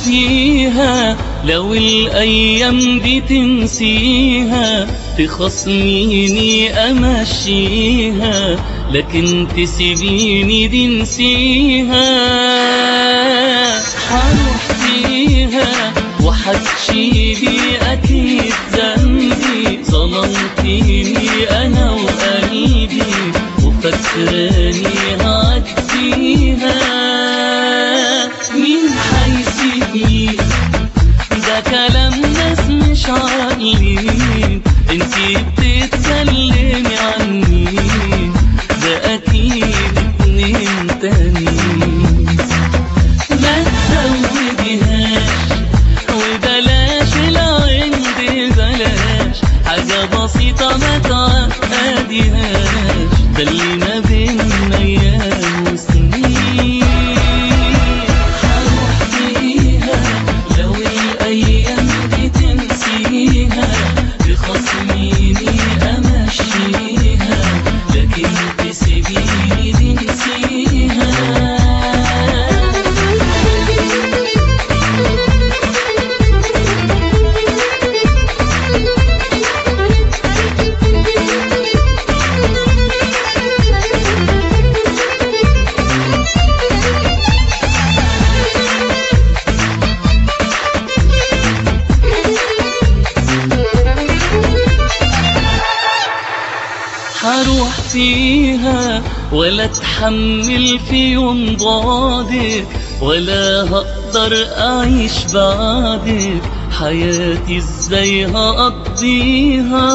فيها لو الأيام دي تنسيها تخصميني أمشيها لكن تسيبيني دي نسيها هروح فيها وحتشيلي أكيد ذنبي ظلمتيني أنا وقريبي وفكراني هعديها مين حيسيبني ده كلام ناس مش عاقلين انتي بتتكلمي عني ده اكيد اتنين تانيين ما تزوديهاش وبلاش العند بلاش حاجة بسيطة ما تعقديهاش ده اللي ما بينا ايام وسنين هروح فيها لو الايام دي تنسيها بخصميني امشيها لكن تسيبيني دي نسيها هروح فيها ولا اتحمل في يوم بعدك ولا هقدر اعيش بعدك حياتي ازاي هقضيها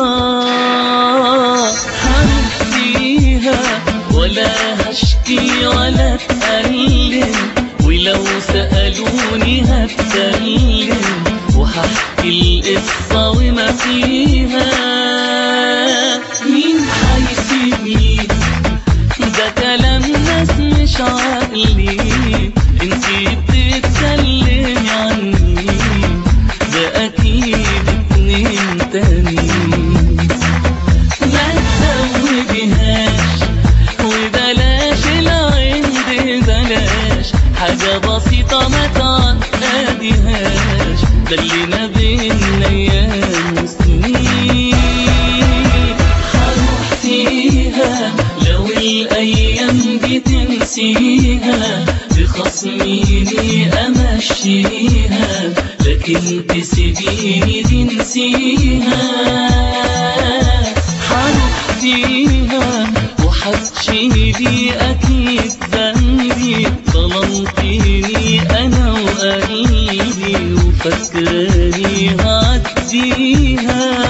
هروح فيها ولا هشكي ولا اتألم ولو سألوني هتكلم وهحكي القصة وما فيها مين هيسيبني ده كلام ناس مش عاقلين انتي بتتكلمي عني ده اكيد اتنين تانيين ما تزوديهاش وبلاش العند بلاش حاجة بسيطة ما تعقديهاش ده اللي ما بينا ايام وسنين هروح فيها لو الايام دي تنسيها بخصميني امشيها لكن تسيبيني دي نسيها هروح فيها وحتشيلي اكيد ذنبي ظلمتيني انا وقريبي وفكراني هعديها